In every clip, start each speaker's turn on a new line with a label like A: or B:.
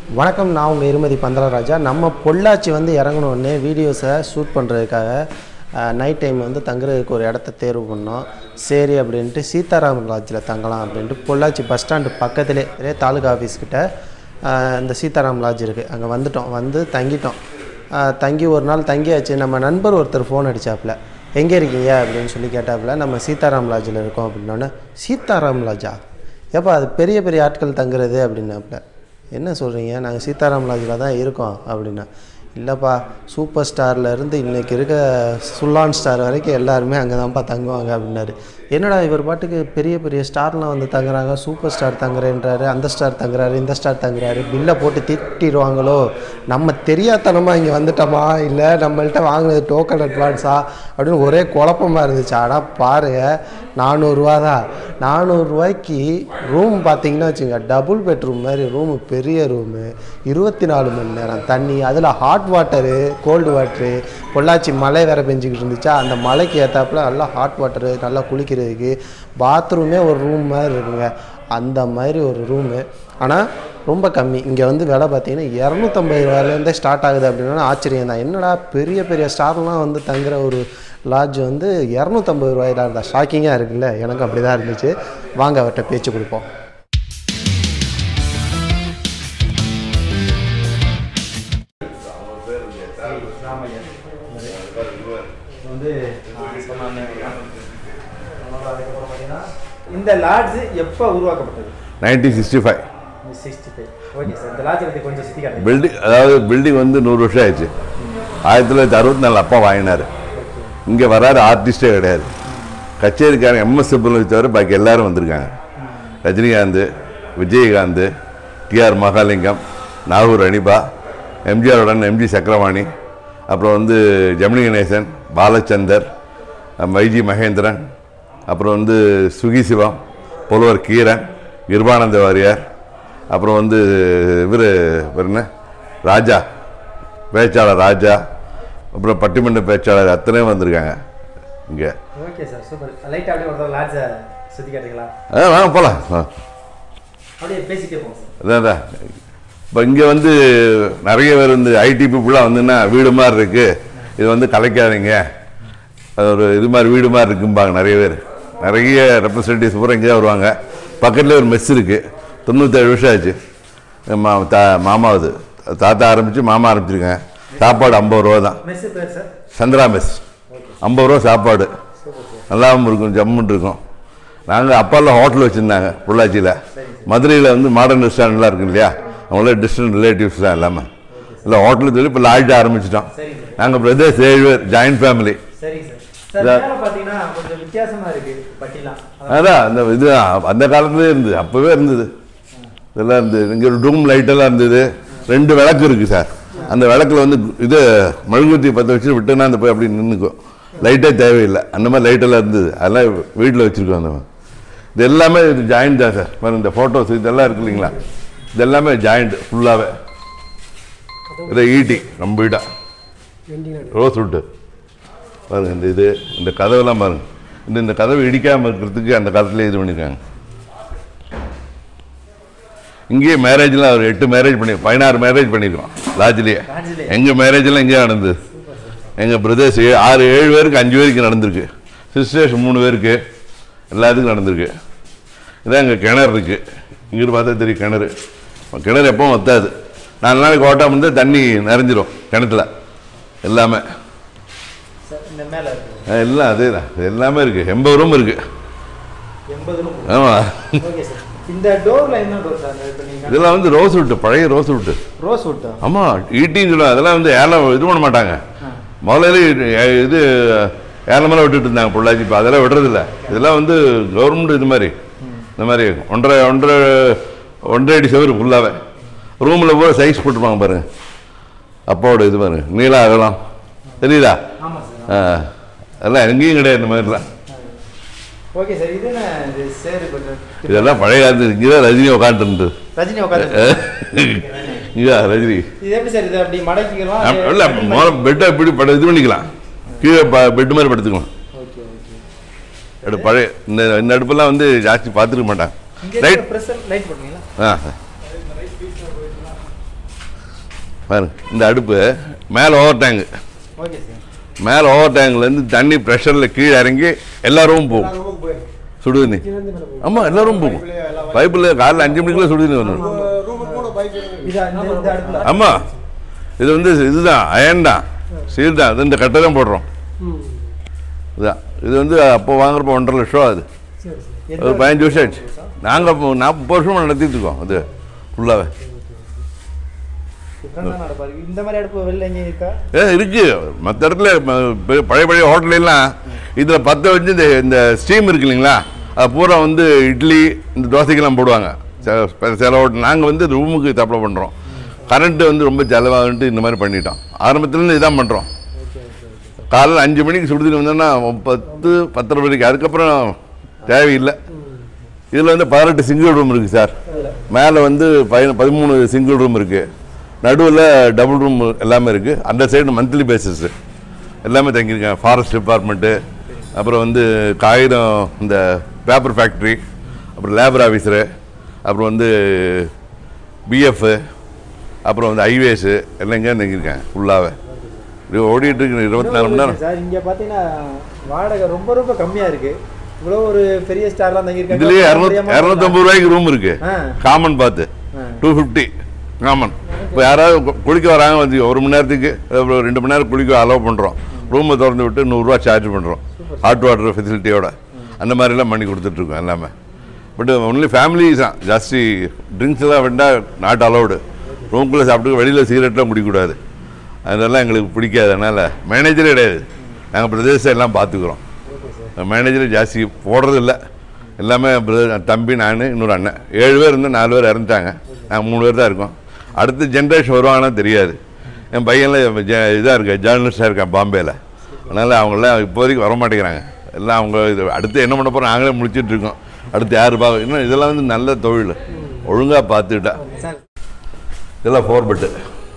A: வணக்கம் நான் உங்கள் இருமதி பந்தலராஜா நம்ம பொள்ளாச்சி வந்து இறங்கணுன்னே வீடியோஸை ஷூட் பண்ணுறதுக்காக நைட் டைம் வந்து தங்குறதுக்கு ஒரு இடத்த தேர்வு பண்ணோம் சரி அப்படின்ட்டு சீதாராமன் லாட்ஜில் தங்கலாம் அப்படின்ட்டு பொள்ளாச்சி பஸ் ஸ்டாண்டு பக்கத்திலே இதே தாலுகா ஆஃபீஸ் கிட்ட ஆஹ், இந்த சீதாராம் லாட்ஜ் இருக்குது அங்கே வந்துட்டோம் வந்து தங்கிட்டோம் ஆஹ், தங்கி ஒரு நாள் தங்கியாச்சு நம்ம நண்பர் ஒருத்தர் ஃபோன் அடிச்சாப்புல எங்கே இருக்கீங்க அப்படின்னு சொல்லி கேட்டாப்புல நம்ம சீதாராம் லாட்ஜில் இருக்கோம் அப்படின்னோடனே சீதாராம் லாட்ஜா ஏப்பா அது பெரிய பெரிய ஆட்கள் தங்குறது அப்படின்னாப்புல என்ன சொல்கிறீங்க நாங்கள் சீதாராம் லாட்ஜில் தான் இருக்கோம் அப்படின்னா இல்லைப்பா சூப்பர் ஸ்டார்ல இருந்து இன்றைக்கி இருக்க சுல்லான் ஸ்டார் வரைக்கும் எல்லாருமே அங்கே தான்ப்பா தங்குவாங்க அப்படின்னாரு என்னடா இவர் பாட்டுக்கு பெரிய பெரிய ஸ்டார்லாம் வந்து தங்குறாங்க சூப்பர் ஸ்டார் தங்குறேன்றாரு அந்த ஸ்டார் தங்குறாரு இந்த ஸ்டார் தங்குறாரு பில்லை போட்டு திட்டிடுவாங்களோ நம்ம தெரியாதனமாக இங்கே வந்துட்டோமா இல்லை நம்மள்ட்ட வாங்கினது டோக்கன் அட்வான்ஸா அப்படின்னு ஒரே குழப்பமா இருந்துச்சு ஆனால் பாருங்கள் நானூறுரூவா தான் நானூறுரூவாய்க்கு ரூம் பார்த்தீங்கன்னா வச்சுங்க டபுள் பெட்ரூம் மாதிரி ரூமு பெரிய ரூமு இருபத்தி நாலு மணி நேரம் தண்ணி அதில் hot water cold water Pollachi மழை வேற பெஞ்சிக்கிட்டு இருந்துச்சா அந்த மலைக்கு ஏற்றாப்புல நல்லா ஹாட் வாட்டரு நல்லா குளிக்கிறதுக்கு பாத்ரூமே ஒரு ரூம் மாதிரி இருக்குங்க அந்த மாதிரி ஒரு ரூமு ஆனால் ரொம்ப கம்மி இங்கே வந்து விலை பார்த்தீங்கன்னா இரநூத்தம்பது ரூபாயிலேருந்தே ஸ்டார்ட் ஆகுது அப்படின்னா ஆச்சரியம் தான் என்னடா பெரிய பெரிய ஸ்டார்லாம் வந்து தங்குற ஒரு லாட்ஜ் வந்து இரநூத்தம்பது ரூபாயில இருந்தா ஷாக்கிங்காக இருக்குல்ல எனக்கு அப்படி தான் இருந்துச்சு வாங்க அவர்கிட்ட பேச்சு கொடுப்போம்
B: வந்து இந்த லாட்ஜ் எப்போ உருவாக்கப்பட்டது
C: nineteen sixty five
B: sixty five okay sir இந்த லாட்ஜ் பற்றி கொஞ்சம் சுற்றி காட்டுங்க
C: பில்டிங் அதாவது பில்டிங் வந்து நூறு வருஷம் ஆயிடுச்சு ஆயிரத்தி தொள்ளாயிரத்தி அறுபத்தி நாலு அப்பா வாங்கினார் இங்கே வராரு ஆர்டிஸ்டே கிடையாது கச்சேரிக்காரன் எம்எஸ் சுப்புலட்சுமி தவிர பாக்கி எல்லாரும் வந்திருக்காங்க ரஜினிகாந்த் விஜயகாந்த் டிஆர் மகாலிங்கம் நாகூர் அனிபா எம்ஜிஆருடன் எம்ஜி சக்கரவாணி அப்புறம் வந்து ஜெமினி கணேசன் பாலச்சந்தர் அஹ் வைஜி மகேந்திரன் அப்புறம் வந்து சுகி சிவம் புலவர் கீரன் கிருபானந்த வாரியார் அப்புறம் வந்து இவர் என்ன ராஜா பேச்சாளர் ராஜா அப்புறம் பட்டிமன்ற பேச்சாளர் அத்தனையும் வந்திருக்காங்க இங்கே
B: ஓகே சார் சூப்பர் லைட்டாக அப்படியே ஒரு லாட்ஜை சுற்றி காட்டுங்களா
C: ஆ வாங்க போகலாம்
B: அப்படியே பேசிட்டே போங்க சார்
C: அதான் அதான் இப்போ இங்கே வந்து நிறைய பேர் வந்து ஐடி பீப்புளாக வந்துன்னா வீடு மாதிரி இருக்குது இது வந்து கலைக்காதீங்க அது ஒரு இது மாதிரி வீடு மாதிரி இருக்கும்பாங்க நிறைய பேர் நிறைய ரெப்ரசன்டேட்டிவ்ஸ் பூரா இங்கே தான் வருவாங்க பக்கத்துலேயே ஒரு மெஸ் இருக்குது தொண்ணூற்றேழு வருஷம் ஆச்சு மா தா மாமாவது தாத்தா ஆரம்பித்து மாமா ஆரம்பிச்சிருக்கேன் சாப்பாடு ஐம்பது ரூபா தான்
B: மெஸ்ஸு பேர் சார்
C: சந்திரா மெஸ் ஐம்பது ரூபா சாப்பாடு நல்லாவும் இருக்கும் ஜம்முன்னு இருக்கும் நாங்கள் அப்பாலாம் ஹோட்டல் வச்சுருந்தாங்க பொள்ளாச்சியில் மதுரையில் வந்து மாடர்ன் ரெஸ்டாரண்ட்லாம் இருக்கு இல்லையா அவங்களாம் டிஸ்டன்ட் ரிலேட்டிவ்ஸ் தான் எல்லாமே இல்லை ஹோட்டல் சொல்லி இப்போ லாட்ஜ் ஆரம்பிச்சிட்டோம்
B: சரிங்க சார்
C: நாங்கள் பிரதர்ஸ் ஏழு பேர் ஜாயின்ட் ஃபேமிலி
B: சரிங்க சார் சார் மேலே பார்த்தீங்கன்னா கொஞ்சம் வித்தியாசமாக இருக்குது பட்டிலாம்
C: அதான் அந்த இது அந்த காலத்துலேயே இருந்தது அப்போவே இருந்தது இதெல்லாம் இருந்தது இங்கே ஒரு டூம் லைட்டெல்லாம் இருந்தது ரெண்டு விளக்கு இருக்குது சார் அந்த விளக்குல வந்து இது மெழுகுத்தி பற்ற வச்சு விட்டுனா அந்த போய் அப்படி நின்றுக்கும் லைட்டே தேவையில்லை அந்த மாதிரி லைட்டெல்லாம் இருந்தது அதெல்லாம் வீட்டில் வச்சுருக்கோம் அந்த மாதிரி இது எல்லாமே இது ஜாயிண்ட் தான் சார் பாருங்க இந்த ஃபோட்டோஸ் இதெல்லாம் இருக்கு இல்லைங்களா இது எல்லாமே ஜாயிண்ட் ஃபுல்லாகவே இதை ஈட்டி நம்ம வீடா ரோஸ் விட்டு பாருங்க இந்த இது இந்த கதவெல்லாம் பாருங்க இந்த இந்த கதவை இடிக்காமல் இருக்கிறதுக்கு அந்த காலத்துலேயே இது பண்ணியிருக்காங்க இங்கேயே மேரேஜ்லாம் ஒரு எட்டு மேரேஜ் பண்ணி பதினாறு மேரேஜ் பண்ணியிருக்கோம் லாட்ஜ்லேயே
B: லாட்ஜ்லயே?
C: எங்கள் மேரேஜெல்லாம் இங்கே நடந்தது எங்கள் பிரதர்ஸ் ஆறு ஏழு பேருக்கு அஞ்சு பேருக்கு நடந்திருக்கு சிஸ்டர்ஸ் மூணு பேருக்கு எல்லாத்துக்கும் நடந்திருக்கு இதான் எங்கள் கிணறு இருக்குது இங்கிட்டு பார்த்தா தெரியும் கிணறு கிணறு எப்பவும் வத்தாது நாலு நாளைக்கு ஓட்டாம வந்து தண்ணி நிறைஞ்சிரும் கிணத்துல எல்லாமே
B: சார் இந்த மேலே இருக்குது
C: ஆ, எல்லாம் அதே தான் எல்லாமே இருக்குது எண்பது ரூம் இருக்குது
B: எண்பது ரூம்
C: ஆமாம்
B: ஓகே சார் இந்த டோரில் என்ன டோர் சார் இப்போ நீங்கள்
C: இதெல்லாம் வந்து ரோஸ் விட்டு பழைய ரோஸ் விட்டு
B: ரோஸ் விட்டா
C: ஆமாம் ஈட்டின்னு சொல்லுவாங்க அதெல்லாம் வந்து ஏலம் இது பண்ண மாட்டாங்க முதல்ல இது ஏலமெல்லாம் விட்டுட்டு இருந்தாங்க பொள்ளாச்சி இப்போ அதெல்லாம் விடுறதில்ல இதெல்லாம் வந்து கவர்மெண்ட் இது மாதிரி இந்த மாதிரி ஒன்றரை ஒன்றரை ஒன்றரை அடி செவரு ஃபுல்லாகவே ரூமில் பூரா சைஸ் போட்டுருப்பாங்க பாருங்க அப்பாவோட இது பாருங்க நீளம் அகலம் தெரியுதா
B: ஆமாம் சார்
C: ஆ அதெல்லாம் எங்கேயும் கிடையாது இந்த மாதிரிலாம்
B: ஓகே சார் இது என்ன இது சேரு கொஞ்சம்
C: இதெல்லாம் பழைய காலத்து இங்கே தான் ரஜினி உட்காந்துருந்தது
B: ரஜினி உட்காந்து
C: இங்கே ரஜினி
B: இது எப்படி சார் இது அப்படி மடக்கிக்கலாம்
C: ஆ, இல்ல முதல்ல பெட்டை இப்படி பட இது பண்ணிக்கலாம் கீழே பெட் மாதிரி படுத்துக்கலாம்
B: ஓகே ஓகே
C: அடுப்பு பழைய இந்த இந்த அடுப்பெல்லாம் வந்து ஜாஸ்தி பார்த்துருக்க மாட்டாங்க
B: இங்கே
C: ரைட்
B: ப்ரெஷர் லைட் போட்டீங்களா
C: ஆ பாருங்க இந்த அடுப்பு மேலே ஓவர் டேங்கு
B: ஓகே சார்
C: மேலே ஓவர் டேங்க்லேருந்து தண்ணி ப்ரெஷரில் கீழே இறங்கி எல்லா ரூமும் போகும் சுடு தண்ணி ஆமாம் எல்லா ரூமும் போகும் பைப்பில் காலைல அஞ்சு மணிக்குள்ள சுடு தண்ணி வந்துடும்
B: இது இந்த இந்த அடுப்புல
C: ஆமாம் இது வந்து இதுதான் அயன் தான் சீல் தான் இது இந்த கட்டை தான் போடுறோம் இதுதான் இது வந்து அப்போ வாங்குறப்போ ஒன்றரை லட்சம் அது ஒரு பதினஞ்சு வருஷம் ஆச்சு நாங்கள் இப்போ நாற்பது வருஷமாக நடத்திட்டு இருக்கோம் அது ஃபுல்லாகவே
B: டிஃப்ரெண்டாக நடப்பாரு இந்த மாதிரி அடுப்பு வெளில எங்கேயும் இருக்கா
C: ஏ இருக்கு மற்ற இடத்துல ம- பெ- பழைய பழைய ஹோட்டல்லாம் இதில் பற்ற வச்சு இந்த இந்த ஸ்டீம் இருக்கு இல்லைங்களா அது பூரா வந்து இட்லி இந்த தோசைக்கெல்லாம் போடுவாங்க சில- சில ஹோட்டல் நாங்கள் வந்து ரூமுக்கு சப்ளை பண்ணுறோம் கரண்ட்டு வந்து ரொம்ப செலவாகுன்ட்டு இந்த மாதிரி பண்ணிட்டோம் ஆரம்பத்துலேருந்து இதான் பண்ணுறோம் காலையில் அஞ்சு மணிக்கு சுடுதண்ணி வந்தோன்னா பத்து பத்தரை மணிக்கு அதுக்கப்புறம் தேவையில்லை இதில் வந்து பதினெட்டு சிங்கிள் ரூம் இருக்குது சார் மேலே வந்து பதின பதிமூணு சிங்கிள் ரூம் இருக்குது நடுவில் டபுள் ரூம் எல்லாமே இருக்குது அந்த சைடு மந்த்லி பேசிஸ் எல்லாமே தங்கியிருக்காங்க ஃபாரஸ்ட் டிபார்ட்மெண்ட்டு அப்புறம் வந்து காகிதம் இந்த பேப்பர் ஃபேக்ட்ரி அப்புறம் லேபர் ஆஃபீஸரு அப்புறம் வந்து பிஎஃப் அப்புறம் வந்து ஹைவேஸு எல்லாம் இங்கே தங்கியிருக்காங்க ஃபுல்லாகவே இது ஓடிட்டு இருக்கு இருபத்தி நாலு மணி நேரம்
B: சார் இங்க பாத்தீங்கன்னா வாடகை ரொம்ப ரொம்ப கம்மியா இருக்கு இவ்வளவு ஒரு பெரிய ஸ்டார்லாம் தங்கியிருக்காங்க
C: இதுலேயே இரநூத்தி
B: தெரியாம
C: இரநூத்தம்பது ரூபாய்க்கு ரூம் இருக்கு
B: ஆ.
C: காமன் பார்த்து
B: ஆ.
C: டூ ஃபிஃப்டி காமன் இப்போ யாராவது கு- குளிக்க வராங்க வந்து ஒரு மணி நேரத்துக்கு அப்புறம் ரெண்டு மணி நேரம் குளிக்க அலோவ் பண்ணுறோம் ரூமை திறந்து விட்டு நூறுரூவா சார்ஜ் பண்ணுறோம் ஹாட் வாட்டர் ஃபெசிலிட்டியோட அந்த மாதிரிலாம் பண்ணி கொடுத்துட்ருக்கோம் எல்லாமே பட் ஒன்லி ஃபேமிலிஸ் தான் ஜாஸ்தி ட்ரிங்க்ஸ் எல்லாம் வேண்டாம் நாட் அலௌடு ரூம்குள்ளே சாப்பிட்டு வெளியில் சிகரெட்லாம் குடிக்கக்கூடாது அதெல்லாம் எங்களுக்கு பிடிக்காது அதனால் மேனேஜரே கிடையாது நாங்கள் பிரதேசம் எல்லாம் பார்த்துக்குறோம் மேனேஜர் ஜாஸ்தி போடுறது இல்லை எல்லாமே பிரதர் தம்பி நான் இன்னொரு அண்ணன் ஏழு பேர் இருந்து நாலு பேர் இறந்துட்டாங்க நாங்கள் மூணு பேர் தான் இருக்கோம் அடுத்த ஜென்ரேஷன் வருவாங்கன்னா தெரியாது என் பையன்லாம் இதாக இருக்க ஜேர்னலிஸ்டாக இருக்கான் பாம்பேயில் அதனால் அவங்களாம் இப்போதைக்கு வர மாட்டேங்கிறாங்க எல்லாம் அவங்க இது அடுத்து என்ன பண்ண போகிறோம் நாங்களே முடிச்சிட்டு இருக்கோம் அடுத்து யார் பார்க்க இன்னும் இதெல்லாம் வந்து நல்ல தொழில் ஒழுங்காக பார்த்துக்கிட்டா
B: சார்
C: இதெல்லாம் ஃபோர் பெட்டு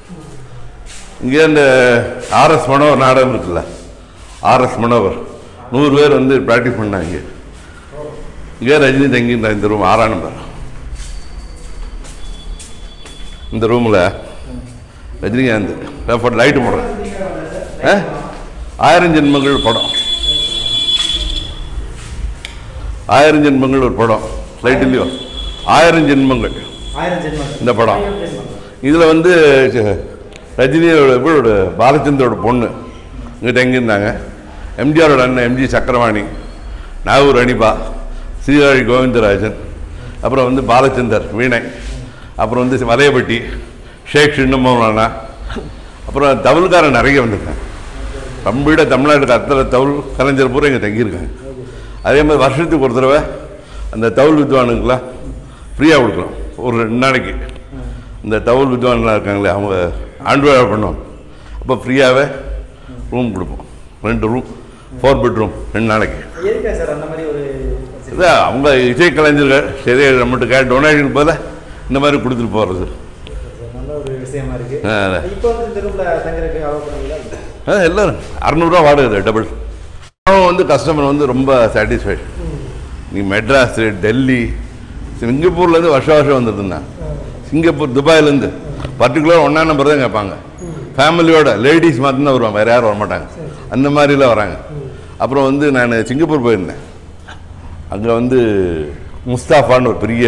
C: இங்கே இந்த ஆர்எஸ் மனோகர் நாடகம் இருக்குல்ல ஆர்எஸ் மனோகர் நூறு பேர் வந்து ப்ராக்டிஸ் பண்ணாங்க இங்கே ரஜினி தங்கியிருந்தா இந்த ரூம் ஆறாம் நம்பர் இந்த ரூமில் ரஜினிகாந்த் லைட்டு போடுறேன் ஆ ஆயிரம் ஜென்மங்கள் படம் ஆயிரம் ஜென்மங்கள் ஒரு படம் லைட் இல்லையோ ஆயிரம் ஜென்மங்கள்
B: ஆயிரம் ஜென்மம்
C: இந்த படம் இதில் வந்து ச- ரஜினியோட இவரோட பாலச்சந்தரோட பொண்ணு இங்கே தங்கியிருந்தாங்க எம்ஜிஆரோட அண்ணன் எம்ஜி சக்கரவாணி நாகூர் அனிபா சீராழி கோவிந்தராஜன் அப்புறம் வந்து பாலச்சந்தர் வீணை அப்புறம் வந்து வலையப்பட்டி ஷேக் சின்னமோனா அப்புறம் தவுல்காரன் நிறைய வந்திருக்காங்க கம்ப்ளீட்டாக தமிழ்நாட்டுக்கு அத்தனை தவுல் கலைஞர் பூரா இங்கே தங்கியிருக்காங்க அதே மாதிரி வருஷத்துக்கு ஒரு தடவை அந்த தவுல் வித்வானுக்கெல்லாம் ஃப்ரீயாக கொடுக்குறோம் ஒரு ரெண்டு நாளைக்கு இந்த தவுல் வித்வான்லாம் இருக்காங்களே அவங்க ஆண்டு விழா பண்ணுவாங்க அப்போ ஃப்ரீயாகவே ரூம் கொடுப்போம் ரெண்டு ரூம் ஃபோர் பெட்ரூம் ரெண்டு நாளைக்கு
B: இருக்கா சார் அந்த மாதிரி ஒரு
C: இதான் அவங்க இசை கலைஞர்கள் சரி நம்மகிட்ட கே டொனேஷன் போல இந்த மாதிரி கொடுத்துட்டு போகிறது
B: நல்ல ஒரு விஷயமா இருக்கு
C: ஆ, அതെ.
B: இப்போ வந்து இந்த ரூம்ல தங்குறதுக்கு அலோவ் பண்ணுவீங்களா
C: ஆ எல்லாரும் அறநூறுவா வாடகை டபுள் அவன் வந்து கஸ்டமர் வந்து ரொம்ப சாட்டிஸ்ஃபைடு நீ மெட்ராஸு டெல்லி சிங்கப்பூர்லேருந்து வருஷம் வருஷம் வந்துருந்தேன் சிங்கப்பூர் துபாயிலேருந்து பர்டிகுலர் ஒன்றா நம்பர் தான் கேட்பாங்க ஃபேமிலியோட லேடிஸ் மட்டும்தான் வருவாங்க வேறு யாரும் வரமாட்டாங்க அந்த மாதிரிலாம் வராங்க அப்புறம் வந்து நான் சிங்கப்பூர் போயிருந்தேன் அங்கே வந்து முஸ்தாஃபான்னு ஒரு பெரிய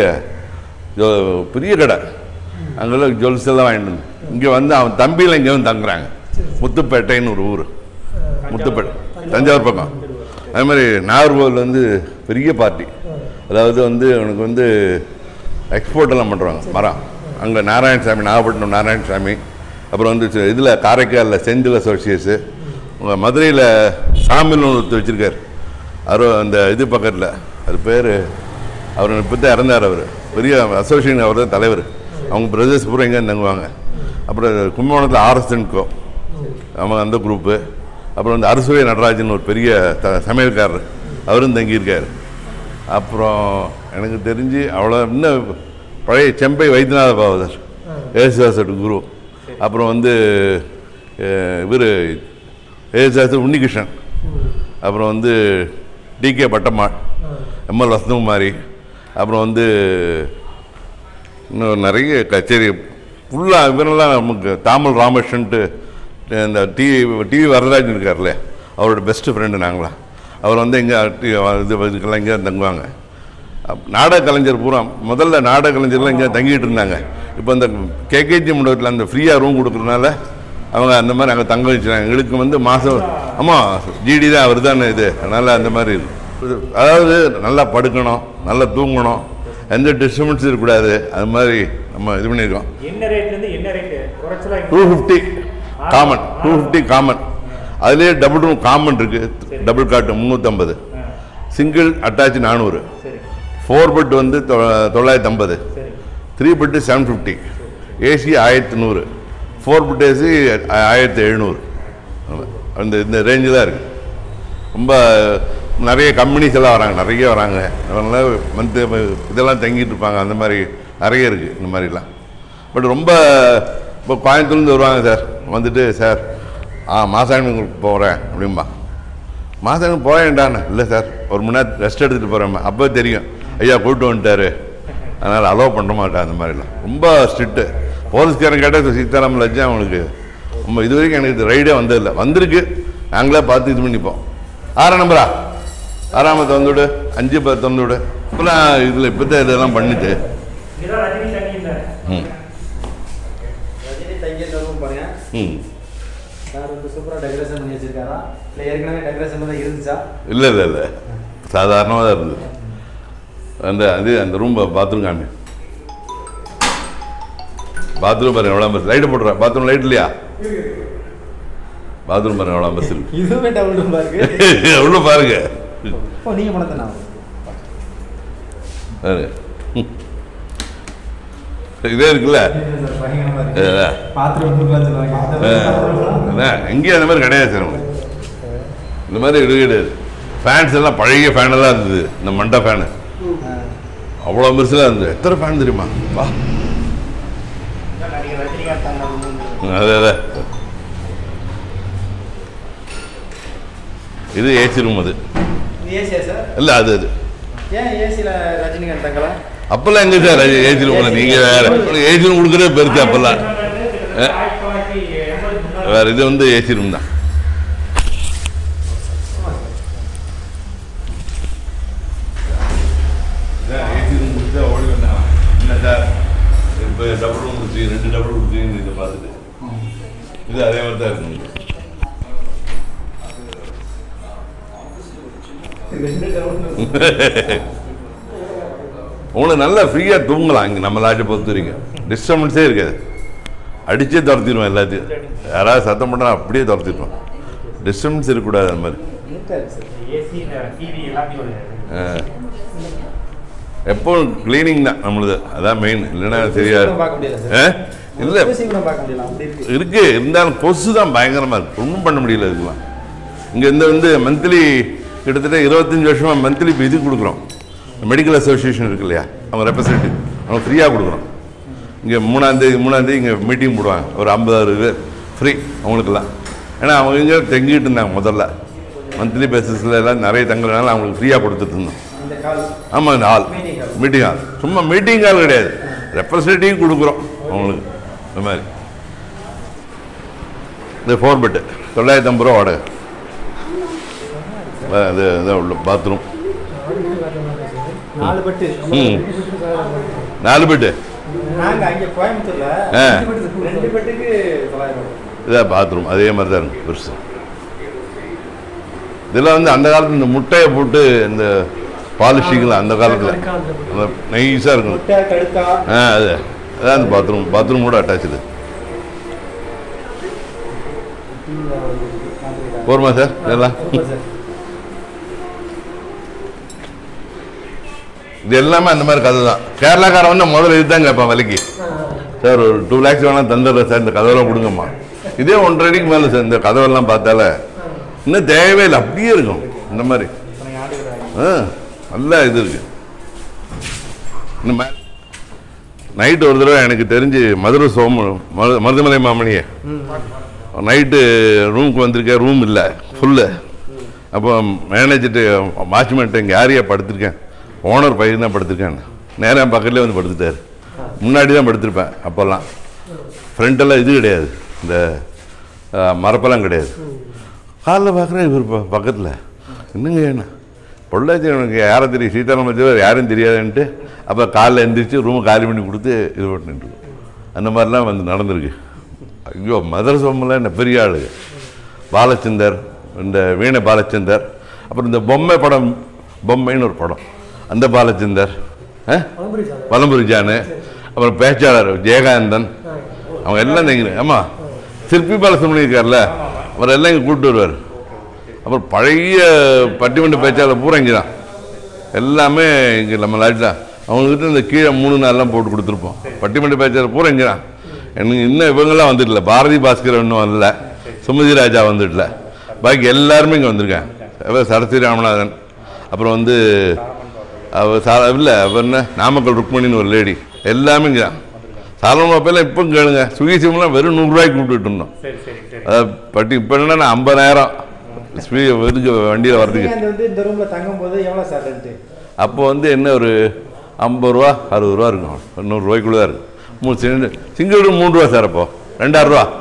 C: ஜோ- பெரிய கடை அங்கெல்லாம் ஜுவல்ஸ் எல்லாம் வாங்கிட்டு வந்தேன் இங்கே வந்து அவன் தம்பியில் இங்கே வந்து தங்குறாங்க முத்துப்பேட்டைன்னு ஒரு ஊர் முத்துப்பேட்டை தஞ்சாவூர் பக்கம் அதே மாதிரி நாகர்கோவில் வந்து பெரிய பார்ட்டி அதாவது வந்து உனக்கு வந்து எக்ஸ்போர்ட் எல்லாம் பண்ணுறாங்க மரம் அங்கே நாராயணசாமி நாகப்பட்டினம் நாராயணசாமி அப்புறம் வந்து இதில் காரைக்காலில் செந்தில் அசோசியேட்ஸு உங்கள் மதுரையில் சாமில்னு ஒருத்தர் வச்சுருக்காரு அவர் அந்த இது பக்கத்தில் அது பேர் அவர் இப்போ தான் இறந்தார் அவர் பெரிய அசோசியேஷன் அவர் தான் தலைவர் அவங்க பிரதர்ஸ் பூரா எங்கே தங்குவாங்க அப்புறம் கும்பகோணத்தில் ஆர்எஸ்என்கோ அவங்க அந்த குரூப்பு அப்புறம் வந்து அரசுவை நடராஜன் ஒரு பெரிய த சமையல்காரர் அவரும் தங்கியிருக்கார் அப்புறம் எனக்கு தெரிஞ்சு அவ்வளோ இன்னும் பழைய செம்பை வைத்தியநாத பாவதர் ஏசுதாசோட குரு அப்புறம் வந்து இவர் ஏசுதாசர் உன்னிகிருஷ்ணன் அப்புறம் வந்து டிகே பட்டம்மாள் எம்எல் வசந்தகுமாரி அப்புறம் வந்து இன்னும் நிறைய கச்சேரி ஃபுல்லாக இவரெல்லாம் நமக்கு தாமல் ராமகிருஷ்ணன்ட்டு இந்த டிவி டிவி வரதராஜன் இருக்கார்ல அவரோட பெஸ்ட் ஃப்ரெண்டு நாங்களாம் அவர் வந்து எங்கே இது இதுக்கெல்லாம் இங்கே தங்குவாங்க அப்- நாடக கலைஞர் பூரா முதல்ல நாடக கலைஞர்லாம் இங்கே தங்கிட்டு இருந்தாங்க இப்போ இந்த கேகேஜி மண்டபத்தில் அந்த ஃப்ரீயாக ரூம் கொடுக்குறதுனால அவங்க அந்த மாதிரி அங்கே தங்க வச்சுறாங்க எங்களுக்கு வந்து மாதம் ஆமாம் ஜிடி தான் அவர் தானே இது அதனால் அந்த மாதிரி இருக்கு. இது அதாவது நல்லா படுக்கணும் நல்லா தூங்கணும் எந்த டிஸ்டர்பன்ஸும் இருக்கக்கூடாது அது மாதிரி நம்ம இது பண்ணியிருக்கோம்
B: என்ன ரேட்ல இருந்து என்ன ரேட் குறைச்சலா
C: two fifty common two fifty common அதுலேயே டபுள் ரூம் காமன் இருக்குது டபுள் காட்டு முந்நூற்றம்பது சிங்கிள் அட்டாச் நானூறு
B: சரி
C: ஃபோர் பெட் வந்து தொ- தொள்ளாயிரத்தி ஐம்பது
B: சரி
C: three bed seven fifty AC ஆயிரத்தி நூறு ஃபோர் பெட் ஏசி ஆயிரத்தி எழுநூறு அந்த இந்த ரேஞ்சு தான் இருக்குது ரொம்ப நிறைய கம்பெனிஸ் எல்லாம் வராங்க நிறைய வராங்க அதனால மந்த் இதெல்லாம் தங்கிட்டு இருப்பாங்க அந்த மாதிரி நிறைய இருக்குது இந்த மாதிரிலாம் பட் ரொம்ப இப்போ கோயம்புத்தூர்லேருந்து வருவாங்க சார் வந்துட்டு சார் ஆ மாசாணி உங்களுக்கு போகிறேன் அப்படிம்பா மாசாணி போகிறேன்டான்னு இல்லை சார் ஒரு மணி நேரம் ரெஸ்ட் எடுத்துகிட்டு போகிறேன் அப்போ தெரியும் ஐயா கூப்பிட்டு வந்துட்டாரு அதனால் அலோவ் பண்ண மாட்டேன் அந்த மாதிரிலாம் ரொம்ப ஸ்ட்ரிக்ட்டு போலீஸ்காரன் கேட்டால் சீதாராம் லட்சம் அவனுக்கு ரொம்ப இது வரைக்கும் எனக்கு இது ரைடே வந்ததில்லை வந்திருக்கு நாங்களே பார்த்து இது பண்ணிப்போம் ஆறாம் நம்பரா ஆறாம திறந்துவிடு அஞ்சு பேர் திறந்துவிடு இப்போலாம் இதில் இப்போ தான் இதெல்லாம் பண்ணிட்டு
B: இதான் ரஜினி தண்ணி இல்லை
C: ம்
B: ரஜினி தையல் ரூம் பாருங்க
C: ம்
B: சார் வந்து சூப்பராக டெக்கரேஷன் பண்ணி வச்சிருக்காரா இல்லை ஏற்கனவே டெக்கரேஷன் தான் இருந்துச்சா
C: இல்லை இல்லை இல்லை சாதாரணமாக தான் இருந்தது அந்த அது அந்த ரூம் பாத்ரூம் காமி பாத்ரூம் பாருங்க எவ்வளோ பஸ் லைட்டு போட்டுறேன் பாத்ரூம் லைட் இல்லையா பாத்ரூம் பாருங்க எவ்வளோ பஸ் இருக்கு
B: இதுவுமே டபுள் ரூம் இருக்கு
C: எவ்வளோ பாருங்க
B: இப்போ நீங்கள் பணத்தை
C: பாருங்க ம். இதே இருக்குல்ல
B: பயங்கரமாக இருக்கு
C: இதா.
B: பாத்ரூம் கொடுக்கலாம் சொல்லுவாங்க
C: அதான் எங்கேயும் அந்த மாதிரி கிடையாது சார் உங்களுக்கு இந்த மாதிரி இது கிடையாது ஃபேன்ஸ் எல்லாம் பழைய ஃபேன் எல்லாம் இருந்தது இந்த மண்டா ஃபேனு அவ்வளோ பெருசுலாம் இருந்தது எத்தனை ஃபேன் தெரியுமா வா
B: நீங்கள் ரஜினிகாந்த் தாங்க
C: அதே அதே இது ஏசி ரூம் அது
B: இது ஏசியா சார்
C: இல்லை அது அது
B: ஏன் ஏசியில் ரஜினிகாந்த் தங்கலாம்
C: அப்போல்லாம் எங்கே சார் ஏசி ரூம்ல நீங்கள் வேற ஏசி ரூம் கொடுக்குறதே பெருசு அப்போல்லாம் வேற இது வந்து ஏசி ரூம் தான் ஏசி ரூம் முடிச்சா ஓடி வந்தாங்க என்ன சார் இப்போ டபுள் ரூம் முடிச்சு ரெண்டு டபுள் முடிச்சு இதை பார்த்துட்டு இது அதே மாதிரி தான் இருக்கும் உங்களுக்கு நல்லா ஃப்ரீயாக தூங்கலாம் இங்கே நம்ம லாட்ஜை பொறுத்த வரைக்கும் டிஸ்டர்பன்ஸே இருக்காது அடிச்சே துரத்திடுவோம் எல்லாத்தையும் யாராவது சத்தம் பண்ணா அப்படியே துரத்திடுவோம் டிஸ்டர்பன்ஸ் இருக்கக்கூடாது அந்த மாதிரி
B: ஏசி டிவி எல்லாத்தையும்
C: ஆ. எப்பவும் க்ளீனிங் தான் நம்மளுது அதான் மெயின் இல்லைன்னா சரியா
B: பார்க்க முடியல சார்
C: ஆ? இல்லை
B: சீக்கிரம் பார்க்க முடியல அப்படி இருக்கு
C: இருக்கு இருந்தாலும் கொசு தான் பயங்கரமாக இருக்கு ஒன்றும் பண்ண முடியல இதுக்கெல்லாம் இங்கே இந்த வந்து மந்த்லி கிட்டத்தட்ட இருபத்தஞ்சி வருஷமாக மந்த்லி இப்போ இது கொடுக்குறோம் மெடிக்கல் அசோசியேஷன் இருக்கு இல்லையா அவங்க ரெப்ரசன்டேட்டிவ் அவங்க ஃப்ரீயாக கொடுக்குறோம் இங்கே மூணாந்தேதி மூணாந்தேதி இங்கே மீட்டிங் போடுவாங்க ஒரு ஐம்பது அறுபது பேர் ஃப்ரீ அவங்களுக்கெல்லாம் ஏன்னா அவங்க இங்கே தங்கிட்டு இருந்தாங்க முதல்ல மந்த்லி பேசிஸில் எல்லாம் நிறைய தங்குறதுனால அவங்களுக்கு ஃப்ரீயாக கொடுத்துட்டு இருந்தோம்
B: இந்த கால்
C: ஆமாம் இந்த hall
B: Meeting hall.
C: Meeting hall சும்மா மீட்டிங் ஹால் கிடையாது ரெப்ரசன்டேட்டிவ் கொடுக்குறோம் அவங்களுக்கு இந்த மாதிரி இது ஃபோர் பெட்டு தொள்ளாயிரத்தி ஐம்பது ரூபா வாடகை அஹ் இது இதான் உள்ள பாத்ரூம்
B: நாலு பட்டு
C: ம். நாலு பெட்டு
B: நாங்க அங்க கோயம்புத்தூர்ல
C: ஆ.
B: ரெண்டு பட்டுக்கு தொள்ளாயிரம்
C: இதான் பாத்ரூம் அதே மாதிரி தான் இருக்கும் பெருசு இதெல்லாம் வந்து அந்த காலத்துல இந்த முட்டையை போட்டு இந்த பாலிஷிங்லாம் அந்த காலத்தில் நைஸாக இருக்கும்
B: முட்டை கடுக்கா
C: ஆ அது அதான் அந்த பாத்ரூம் பாத்ரூம் கூட அட்டாச்சு போருமா சார் இதெல்லாம்
B: சூப்பர் சார்
C: இது எல்லாமே அந்த மாதிரி கதை தான் கேரளாக்காரன் வந்து முதல்ல இதுதான் கேட்பான் விலைக்கு சார் ஒரு டூ லேக்ஸ் வேணால் தந்துடுறேன் சார் இந்த கதவெல்லாம் கொடுங்கம்மா இதே ஒன்றரை அடிக்கு மேலே சார் இந்த கதவெல்லாம் பார்த்தால இன்னும் தேவையே இல்லை அப்படியே இருக்கும் இந்த மாதிரி ஆ நல்லா இது இருக்கு இன்னும் மே நைட்டு ஒரு தடவை எனக்கு தெரிஞ்சு மதுரை சோம மரு மருதமலை மாமணியே நைட்டு ரூமுக்கு வந்திருக்கேன் ரூம் இல்லை ஃபுல்லு அப்போ மேனேஜர்ட்டு வாட்ச்மேன்ட்டு இங்கே யாரையா படுத்திருக்கேன் ஓனர் பையன் தான் படுத்திருக்கேன் நேராக என் பக்கத்துலேயே வந்து படுத்துட்டார் முன்னாடி தான் படுத்திருப்பேன் அப்போல்லாம் ஃப்ரண்டெல்லாம் இது கிடையாது இந்த அஹ், மரப்பெல்லாம் கிடையாது காலைல பார்க்குறேன் இவர் ப பக்கத்தில் என்னங்க என்ன பொள்ளாச்சி எனக்கு யாரை தெரியும் சீதாராம தவிர யாரும் தெரியாதுன்ட்டு அப்போ காலைல எந்திரிச்சு ரூமை காலி பண்ணி கொடுத்து இது பண்ணிட்டு அந்த மாதிரிலாம் வந்து நடந்திருக்கு ஐயோ மதர் சொம்மெல்லாம் என்ன பெரிய ஆளுங்க பாலச்சந்தர் இந்த வீணை பாலச்சந்தர் அப்புறம் இந்த பொம்மை படம் பொம்மைன்னு ஒரு படம் அந்த பாலச்சந்தர் ஆ? வலம்புரி ஜானு அப்புறம் பேச்சாளர் ஜெயகாந்தன் அவங்க எல்லாம் நீங்க ஆமாம் சிற்பி பாலசுமணி இருக்கார்ல அவர் எல்லாம் இங்கே கூப்பிட்டு வருவார் அப்புறம் பழைய பட்டிமன்ற பேச்சாளர் பூரா இங்கே தான் எல்லாமே இங்கே நம்ம லாட்ஜ் தான் அவங்கக்கிட்ட இந்த கீழே மூணு நாள்லாம் போட்டு கொடுத்துருப்போம் பட்டிமன்ற பேச்சாளர் பூரா இங்கே தான் எனக்கு இன்னும் இவங்கெல்லாம் வந்துடல பாரதி பாஸ்கர் இன்னும் வரல சுமதி ராஜா வந்துடல பாக்கி எல்லாருமே இங்கே வந்திருக்காங்க அப்புறம் சரஸ்வதி ராமநாதன் அப்புறம் வந்து அவர் சா இல்லை அவர் என்ன நாமக்கல் ருக்மணின்னு ஒரு லேடி எல்லாமே இங்கே தான் சாதாரண பேர்லாம் இப்போ கேளுங்க சுகி சிம்லாம் வெறும் நூறுரூவாய்க்கு கூப்பிட்டுட்டு இருந்தோம்
B: சரி சரி சரி
C: அதாவது பட்டி இப்போ என்னன்னா ஐம்பதாயிரம் ஸ்பீ இதுக்கு வண்டியில் வர்றதுக்கு
B: நீங்க வந்து இந்த ரூம்ல தங்கும் போது எவ்வளவு சார் ரெண்ட்
C: அப்போ வந்து என்ன ஒரு ஐம்பது ரூபா அறுபது ரூபா இருக்கும் நூறுரூவாய்க்குள்ளே தான் இருக்கும் மூணு சிங்கிள் சிங்கிள் ரூம் மூணு ரூபா சார் அப்போ ரெண்டாயிரம் ரூபா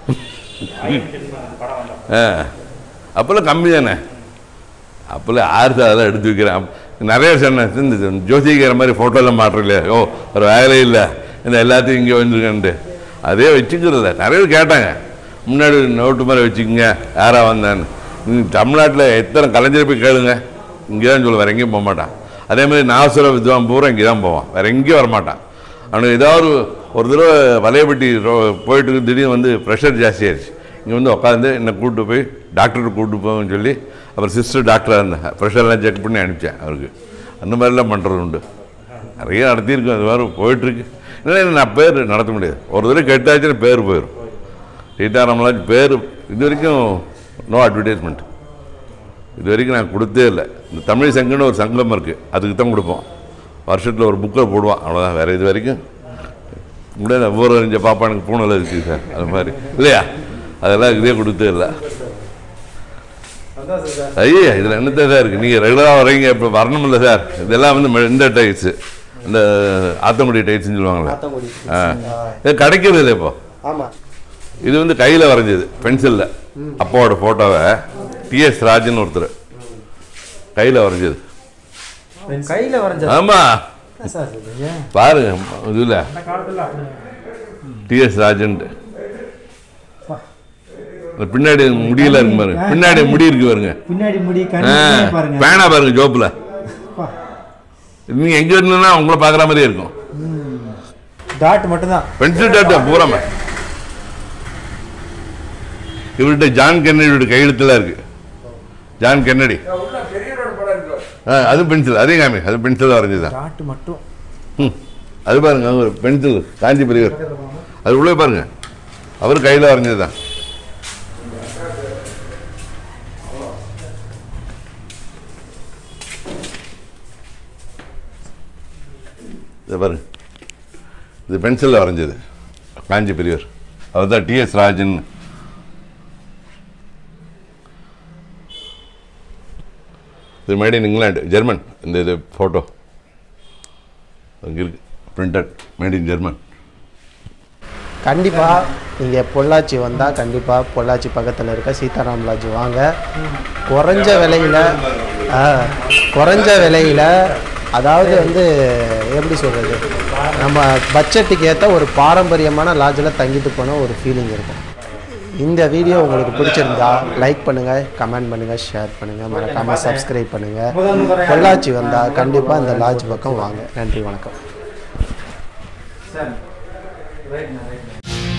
C: ஆ அப்போல்லாம் கம்மி தானே அப்போல்லாம் ஆறு சார் அதெல்லாம் எடுத்து வைக்கிறேன் நிறைய சொன்னேன் இந்த ஜோசிக்கிற மாதிரி ஃபோட்டோலாம் மாட்டுறல ஓ ஒரு வேலை இல்லை இந்த எல்லாத்தையும் இங்கே வந்துருக்கேன்ட்டு அதே வச்சுக்கிறதில்ல நிறைய பேர் கேட்டாங்க முன்னாடி நோட்டு மாதிரி வச்சுக்கோங்க யாராக வந்தான்னு நீங்க தமிழ்நாட்டில் எத்தனை கலைஞர் போய் கேளுங்க இங்கே தான் சொல்லுவேன் வேறு எங்கேயும் போக மாட்டான் அதே மாதிரி நாசுர வித்வான் பூரா இங்கே தான் போவான் வேறு எங்கேயும் வரமாட்டான் அவனுக்கு ஏதாவது ஒரு தடவை வலையப்பட்டி ரோ போயிட்டு இருக்கு, திடீர்னு வந்து ப்ரெஷர் ஜாஸ்தியாயிருச்சு இங்கே வந்து உட்காந்து என்னை கூப்பிட்டு போய் டாக்டர்கிட்ட கூப்பிட்டு போங்கன்னு சொல்லி அப்புறம் சிஸ்டர் டாக்டராக இருந்தேன் ப்ரெஷர்லாம் செக் பண்ணி அனுப்பிச்சேன் அவருக்கு அந்த மாதிரிலாம் பண்ணுறது உண்டு நிறைய நடத்தியிருக்கோம் அது மாதிரி போயிட்டுருக்கு இல்லை நான் பேர் நடத்த முடியாது ஒரு தடவை கெட்டாச்சுன்னா பேர் போயிடும் சீதாராமராஜ் பேர் இது வரைக்கும் நோ அட்வர்டைஸ்மெண்ட் இது வரைக்கும் நான் கொடுத்தே இல்லை இந்த தமிழ் சங்கம்னு ஒரு சங்கம் இருக்குது அதுக்கு தான் கொடுப்போம் வருஷத்தில் ஒரு புக்கை போடுவான் அவ்வளோதான் வேறு இது வரைக்கும் கூட ஒவ்வொரு அறிஞ்ச பாப்பானுக்கு பூனல் இருக்குது சார் அது மாதிரி இல்லையா அதெல்லாம் இதே கொடுத்தே இல்லை
B: சந்தோஷம் சார்
C: ஐயா இதில் என்னத்தை சார் இருக்குது நீங்கள் ரெகுலராக வரீங்க இப்போ வரணுமில்ல சார் இதெல்லாம் வந்து ம- இந்த டைட்ஸு இந்த ஆத்தங்குடி டைட்ஸ்னு சொல்லுவாங்களே
A: ஆத்தங்குடி
C: ஆ இது கிடைக்கிறது இல்லை இப்போ
A: ஆமாம்
C: இது வந்து கையில் வரைஞ்சது பென்சிலில் அப்பாவோட ஃபோட்டோவை டிஎஸ் ராஜன் ஒருத்தர் கையில் வரைஞ்சது
B: கையில வரைஞ்சா
C: ஆமாம்
B: சார் சொல்றீங்க
C: பாருங்க இதில்
B: அந்த காலத்துல அப்படி
C: டிஎஸ் ராஜன்ட்டு இந்த பின்னாடி முடியல இருக்கு பாருங்க பின்னாடி முடி இருக்கு பாருங்க
B: பின்னாடி முடி
C: ஆ,
B: கண்ணு பாருங்க
C: பேனா பாருங்க ஜோப்பில்
B: அப்பா.
C: நீங்க எங்க இருந்தீங்கன்னா உங்களை பார்க்குற மாதிரியே இருக்கும்
B: டாட் மட்டும்தான்
C: பென்சில் டாட்டா பூராம இவர்கிட்ட ஜான் கென்னடியோட கையெழுத்துல இருக்கு ஜான் கென்னடி ஆ, அது பென்சில் அதே காமி அது பென்சில் வரைஞ்சதுதான்
B: டாட் மட்டும்
C: ம் அது பாருங்க ஒரு பென்சில் காஞ்சி பெரியவர் அது உள்ளே பாருங்க அவர் கையில் வரைஞ்சதுதான் இதை பாருங்க இது பென்சிலில் வரைஞ்சது காஞ்சி பெரியவர் அவர் தான் டிஎஸ் ராஜன் இது மேட் இன் இங்கிலாந்து ஜெர்மன் இந்த இது ஃபோட்டோ அங்கே இருக்கு பிரிண்டட் மேட் இன் ஜெர்மன்
A: கண்டிப்பாக நீங்கள் பொள்ளாச்சி வந்தால் கண்டிப்பாக பொள்ளாச்சி பக்கத்தில் இருக்க சீதாராம் லாட்ஜ் வாங்க குறைஞ்ச விலையில் குறைஞ்ச விலையில் அதாவது வந்து எப்படி சொல்கிறது நம்ம பட்ஜெட்டுக்கு ஏற்ற ஒரு பாரம்பரியமான லாட்ஜில் தங்கிட்டு போன ஒரு ஃபீலிங் இருக்கும் இந்த வீடியோ உங்களுக்கு பிடிச்சிருந்தா லைக் பண்ணுங்கள் கமெண்ட் பண்ணுங்கள் ஷேர் பண்ணுங்கள் மறக்காமல் சப்ஸ்கிரைப் பண்ணுங்கள் பொள்ளாச்சி வந்தால் கண்டிப்பாக இந்த லாட்ஜ் பக்கம் வாங்க நன்றி வணக்கம்
B: சார் ரைட் ரைட்